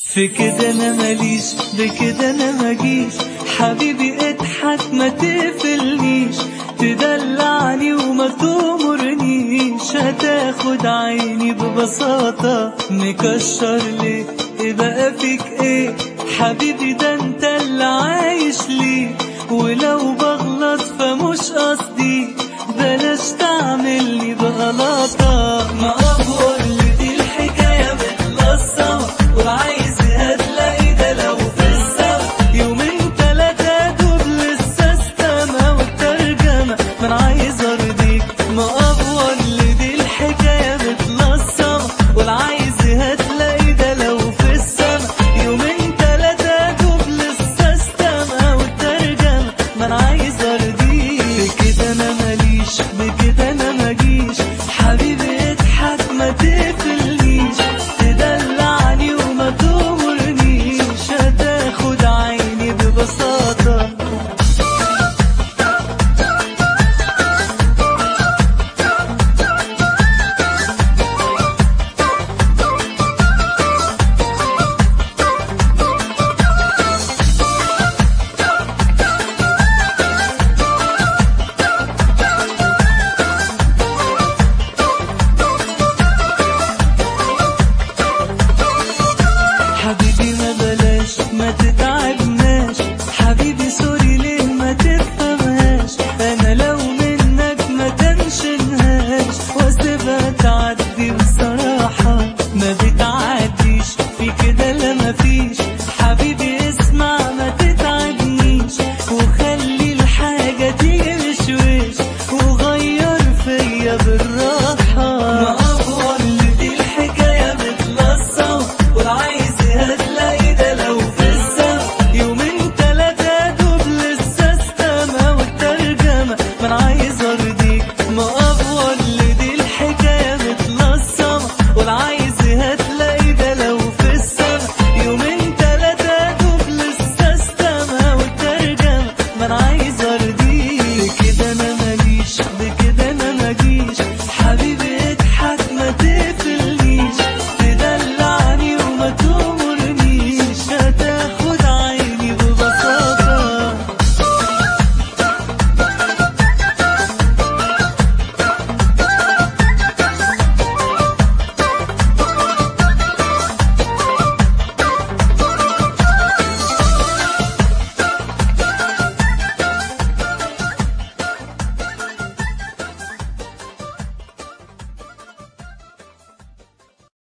في كده انا ماليش بكده انا مجيش حبيبي اضحك ما تقفلنيش تدلعني وما تأمرنيش هتاخد عيني ببساطة مكشر ليه ايه بقى فيك ايه حبيبي ده انت اللي عايش ليه ولو بغلط فمش قصدي بلاش تعملني بغلط